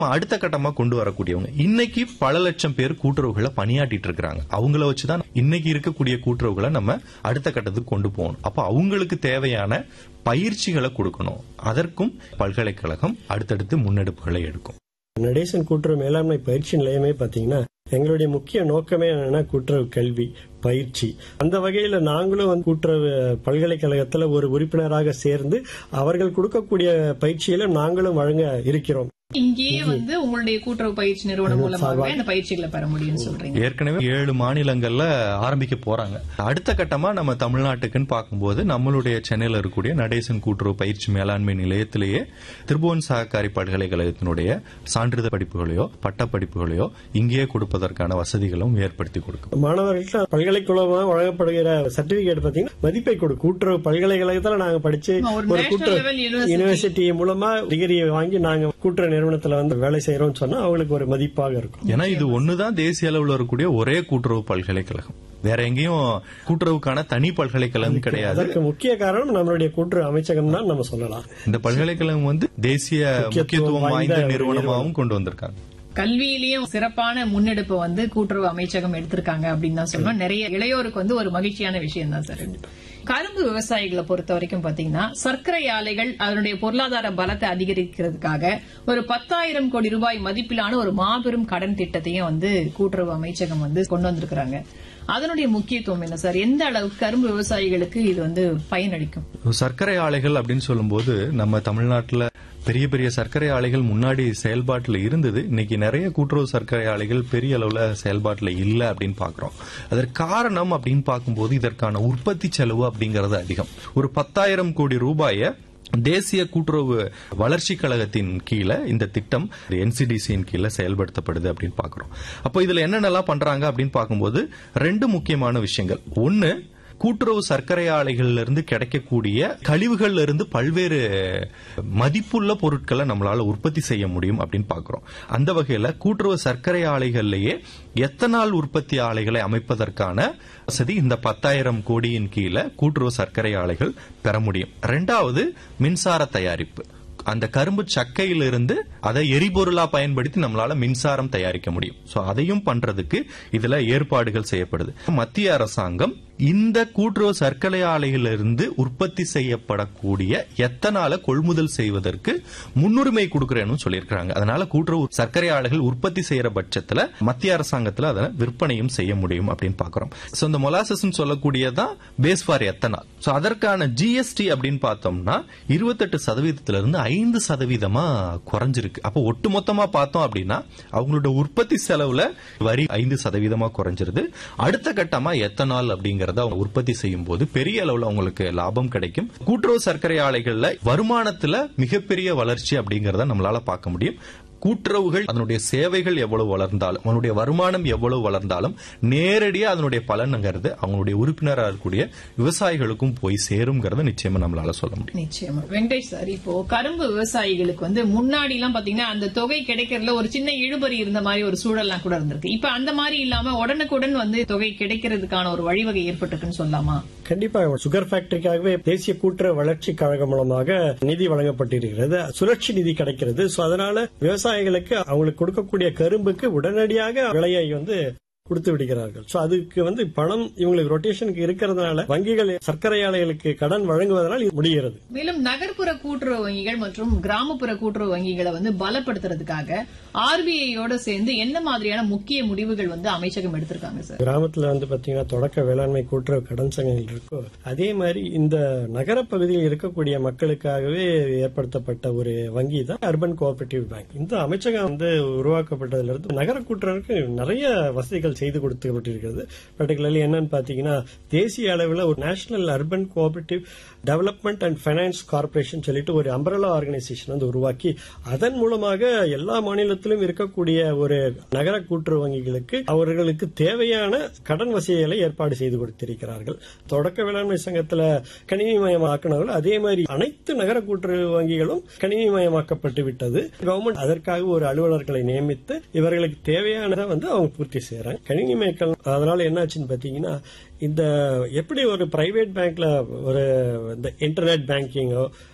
அடுத்த கட்டமா கொண்டு வரக்கூடியவங்க இன்னைக்கு பல லட்சம் பேர் கூட்டுறவுகளை பணியாற்றிட்டு இருக்கிறாங்க அவங்கள வச்சுதான் இன்னைக்கு இருக்கக்கூடிய கூட்டுறவுகளை நம்ம அடுத்த கட்டத்துக்கு கொண்டு போகணும் அப்ப அவங்களுக்கு தேவையான பயிற்சிகளை கொடுக்கணும் அதற்கும் பல்கலைக்கழகம் அடுத்தடுத்து முன்னெடுப்புகளை எடுக்கும் நடேசன் கூட்டுறவு மேலாண்மை பயிற்சி நிலையமே பாத்தீங்கன்னா எங்களுடைய முக்கிய நோக்கமே என்னன்னா கூட்டுறவு கல்வி பயிற்சி அந்த வகையில நாங்களும் வந்து கூட்டுறவு பல்கலைக்கழகத்துல ஒரு உறுப்பினராக சேர்ந்து அவர்கள் கொடுக்கக்கூடிய பயிற்சியில நாங்களும் வழங்க இருக்கிறோம் இங்கேயே வந்து உங்களுடைய கூட்டுறவு பயிற்சி நிறுவனம் மூலமாகவே அந்த பயிற்சிகளை பெற முடியும்னு சொல்றீங்க ஏற்கனவே ஏழு மாநிலங்கள்ல ஆரம்பிக்க போறாங்க அடுத்த கட்டமா நம்ம தமிழ்நாட்டுக்குன்னு பார்க்கும்போது நம்மளுடைய சென்னையில இருக்கக்கூடிய நடேசன் கூட்டுறவு பயிற்சி மேலாண்மை நிலையத்திலேயே திருபுவன் சககாரி பல்கலைக்கழகத்தினுடைய சான்றிதழ் படிப்புகளையோ பட்ட படிப்புகளையோ இங்கேயே கொடுப்பதற்கான வசதிகளும் ஏற்படுத்தி கொடுக்கும் மாணவர்களுக்கு பல்கலைக்கழகமாக வழங்கப்படுகிற சர்டிபிகேட் பாத்தீங்கன்னா மதிப்பை கொடு கூட்டுறவு பல்கலைக்கழகத்துல நாங்க படிச்சு ஒரு ஒரு national கூட்டுறவு level university. யூனிவர்சிட்டி மூலமா டிகிரியை வாங்கி நாங்க கூட்டுறவு நிறுவனத்துல வந்து வேலை செய்யறோம்னு சொன்னா அவங்களுக்கு ஒரு மதிப்பாக இருக்கும் ஏன்னா இது ஒண்ணுதான் தேசிய அளவில் இருக்கக்கூடிய ஒரே கூட்டுறவு பல்கலைக்கழகம் வேற எங்கேயும் கூட்டுறவுக்கான தனி பல்கலைக்கழகம் கிடையாது அதற்கு முக்கிய காரணம் நம்மளுடைய கூட்டுறவு அமைச்சகம் தான் நம்ம சொல்லலாம் இந்த பல்கலைக்கழகம் வந்து தேசிய முக்கியத்துவம் வாய்ந்த வாய்ந்த நிறுவனமாகவும் கொண்டு வந்திருக்காங்க கல்வியிலயும் சிறப்பான முன்னெடுப்பு வந்து கூட்டுறவு அமைச்சகம் எடுத்திருக்காங்க அப்படின்னு தான் சொல்லணும் நிறைய இளையோருக்கு வந்து ஒரு மகிழ்ச்சியான விஷயம் தான் சார் கரும்பு விவசாயிகளை பொறுத்த வரைக்கும் பாத்தீங்கன்னா சர்க்கரை ஆலைகள் அதனுடைய பொருளாதார பலத்தை அதிகரிக்கிறதுக்காக ஒரு பத்தாயிரம் கோடி ரூபாய் மதிப்பிலான ஒரு மாபெரும் கடன் திட்டத்தையும் வந்து கூட்டுறவு அமைச்சகம் வந்து கொண்டு வந்திருக்கிறாங்க அதனுடைய முக்கியத்துவம் என்ன சார் எந்த அளவுக்கு கரும்பு விவசாயிகளுக்கு இது வந்து பயனளிக்கும் சர்க்கரை ஆலைகள் அப்படின்னு சொல்லும்போது நம்ம தமிழ்நாட்டுல பெரிய பெரிய சர்க்கரை ஆலைகள் முன்னாடி செயல்பாட்டுல இருந்தது இன்னைக்கு நிறைய கூட்டுறவு சர்க்கரை ஆலைகள் பெரிய அளவுல செயல்பாட்டுல இல்ல அப்படின்னு பாக்குறோம் அதற்கு காரணம் அப்படின்னு பார்க்கும்போது இதற்கான உற்பத்தி செலவு அப்படிங்கறது அதிகம் ஒரு பத்தாயிரம் கோடி ரூபாயை தேசிய கூட்டுறவு வளர்ச்சி கழகத்தின் கீழே இந்த திட்டம் என்சிடிசியின் கீழே செயல்படுத்தப்படுது அப்படின்னு பாக்குறோம் அப்போ இதுல என்னென்னலாம் பண்றாங்க அப்படின்னு பார்க்கும்போது ரெண்டு முக்கியமான விஷயங்கள் ஒன்னு கூட்டுறவு சர்க்கரை ஆலைகள்ல இருந்து கிடைக்கக்கூடிய கழிவுகள்ல இருந்து பல்வேறு மதிப்புள்ள பொருட்களை நம்மளால உற்பத்தி செய்ய முடியும் அப்படின்னு பாக்குறோம் அந்த வகையில கூட்டுறவு சர்க்கரை ஆலைகள்லயே எத்தனால் உற்பத்தி ஆலைகளை அமைப்பதற்கான வசதி இந்த பத்தாயிரம் கோடியின் கீழே கூட்டுறவு சர்க்கரை ஆலைகள் பெற முடியும் ரெண்டாவது மின்சார தயாரிப்பு அந்த கரும்பு சக்கையிலிருந்து அதை எரிபொருளா பயன்படுத்தி நம்மளால மின்சாரம் தயாரிக்க முடியும் சோ அதையும் பண்றதுக்கு இதுல ஏற்பாடுகள் செய்யப்படுது மத்திய அரசாங்கம் இந்த கூட்டுறவு சர்க்கரை ஆலையிலிருந்து உற்பத்தி செய்யப்படக்கூடிய எத்தனால கொள்முதல் செய்வதற்கு முன்னுரிமை கொடுக்கறேன்னு சொல்லியிருக்காங்க அதனால கூட்டுறவு சர்க்கரை ஆலைகள் உற்பத்தி செய்யற பட்சத்துல மத்திய அரசாங்கத்துல அதை விற்பனையும் செய்ய முடியும் அப்படின்னு பாக்குறோம் சோ இந்த மொலாசஸ் சொல்லக்கூடியதான் பேஸ் ஃபார் எத்தனால் சோ அதற்கான ஜிஎஸ்டி அப்படின்னு பார்த்தோம்னா இருபத்தெட்டு சதவீதத்துல இருந்து ஐந்து சதவீதமா குறைஞ்சிருக்கு அப்போ ஒட்டுமொத்தமா பார்த்தோம் அப்படின்னா அவங்களோட உற்பத்தி செலவுல வரி ஐந்து சதவீதமா குறைஞ்சிருது அடுத்த கட்டமா எத்தனால் அப்படிங்கறத அவங்க உற்பத்தி செய்யும் போது பெரிய அளவுல அவங்களுக்கு லாபம் கிடைக்கும் கூட்டுறவு சர்க்கரை ஆலைகள்ல வருமானத்துல மிகப்பெரிய வளர்ச்சி அப்படிங்கறத நம்மளால பார்க்க முடியும் கூட்டுறவுகள் அதனுடைய சேவைகள் எவ்வளவு வளர்ந்தாலும் அதனுடைய வருமானம் எவ்வளவு வளர்ந்தாலும் நேரடியா அதனுடைய பலனுங்கிறது அவங்களுடைய உறுப்பினராக இருக்கக்கூடிய விவசாயிகளுக்கும் போய் சேருங்கிறத நிச்சயமா நம்மளால சொல்ல முடியும் நிச்சயமா வெங்கடேஷ் சார் இப்போ கரும்பு விவசாயிகளுக்கு வந்து முன்னாடி எல்லாம் பாத்தீங்கன்னா அந்த தொகை கிடைக்கிறதுல ஒரு சின்ன இழுபறி இருந்த மாதிரி ஒரு சூழல்லாம் கூட இருந்திருக்கு இப்ப அந்த மாதிரி இல்லாம உடனுக்குடன் வந்து தொகை கிடைக்கிறதுக்கான ஒரு வழிவகை ஏற்பட்டிருக்குன்னு சொல்லலாமா கண்டிப்பா சுகர் ஃபேக்டரிக்காகவே தேசிய கூட்டுறவு வளர்ச்சி கழகம் மூலமாக நிதி வழங்கப்பட்டிருக்கிறது சுழற்சி நிதி கிடைக்கிறது சோ அதனால விவசாயிகளுக்கு அவங்களுக்கு கொடுக்கக்கூடிய கரும்புக்கு உடனடியாக விலையை வந்து கொடுத்து விடுகிறார்கள் சோ அதுக்கு வந்து பணம் இவங்களுக்கு ரொட்டேஷனுக்கு இருக்கிறதுனால வங்கிகள் சர்க்கரை ஆலைகளுக்கு கடன் வழங்குவதனால் இது முடிகிறது மேலும் நகர்ப்புற கூட்டுறவு வங்கிகள் மற்றும் கிராமப்புற கூட்டுறவு வங்கிகளை வந்து பலப்படுத்துறதுக்காக ஆர்பிஐயோட சேர்ந்து என்ன மாதிரியான முக்கிய முடிவுகள் வந்து அமைச்சகம் எடுத்திருக்காங்க சார் கிராமத்துல வந்து பாத்தீங்கன்னா தொடக்க வேளாண்மை கூட்டுறவு கடன் சங்கங்கள் இருக்கோ அதே மாதிரி இந்த நகர பகுதியில் இருக்கக்கூடிய மக்களுக்காகவே ஏற்படுத்தப்பட்ட ஒரு வங்கி தான் அர்பன் கோஆபரேட்டிவ் பேங்க் இந்த அமைச்சகம் வந்து உருவாக்கப்பட்டதுல இருந்து நகர கூட்டுறவுக்கு நிறைய வசதிகள் செய்து கொடுக்கப்பட்டிருக்கிறது பர்டிகுலர்லி என்னன்னு பாத்தீங்கன்னா தேசிய அளவில் ஒரு national urban cooperative development and finance corporation சொல்லிட்டு ஒரு அம்பரலா ஆர்கனைசேஷன் வந்து உருவாக்கி அதன் மூலமாக எல்லா மாநிலத்திலும் இருக்கக்கூடிய ஒரு நகர கூட்டுறவு வங்கிகளுக்கு அவர்களுக்கு தேவையான கடன் வசதிகளை ஏற்பாடு செய்து கொடுத்திருக்கிறார்கள் தொடக்க வேளாண்மை சங்கத்துல கணினிமயமாக்கினார்கள் அதே மாதிரி அனைத்து நகர கூட்டுறவு வங்கிகளும் கணினிமயமாக்கப்பட்டு விட்டது கவர்மெண்ட் அதற்காக ஒரு அலுவலர்களை நியமித்து இவர்களுக்கு தேவையானதை வந்து அவங்க பூர்த்தி செய்யறாங்க கணினிமயக்கம் அதனால என்னாச்சுன்னு பாத்தீங்கன்னா இந்த எப்படி ஒரு பிரைவேட் பேங்க்ல ஒரு இந்த இன்டர்நெட் பேங்கிங்கோ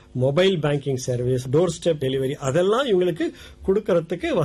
mobile banking service doorstep delivery அதெல்லாம் இவங்களுக்கு கொடுக்கறதுக்கு